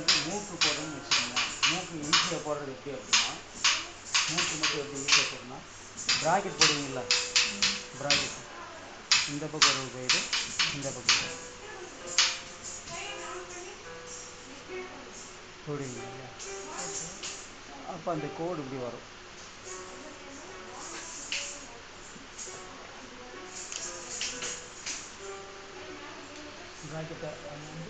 வந்து மூக்கு போடுறோம்னு வச்சுக்கோங்களேன் மூக்கு ஈஸியாக போடுறது எப்படி அப்படின்னா மூக்கு மட்டும் எப்படி ஈஸியாக போடணும்னா ப்ராக்கெட் போடுவீங்களா ப்ராக்கெட் இந்த பக்கம் ஒரு போயிடு இந்த பக்கம் ஒரு போடுவீங்களா அப்போ அந்த கோடு இப்படி வரும் ப்ராக்கெட்டை அது வந்து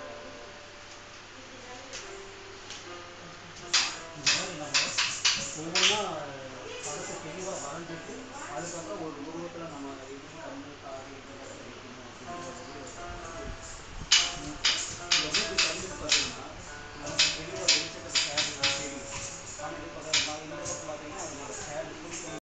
இந்த மாதிரி நம்ம ஒவ்வொன்றா படத்தை தெளிவாக வரைஞ்சிட்டு அதுக்கப்புறம் ஒரு உருவத்தில் நம்ம இது கண்ணு காது இதெல்லாம் வைக்கணும் அப்படிங்கிற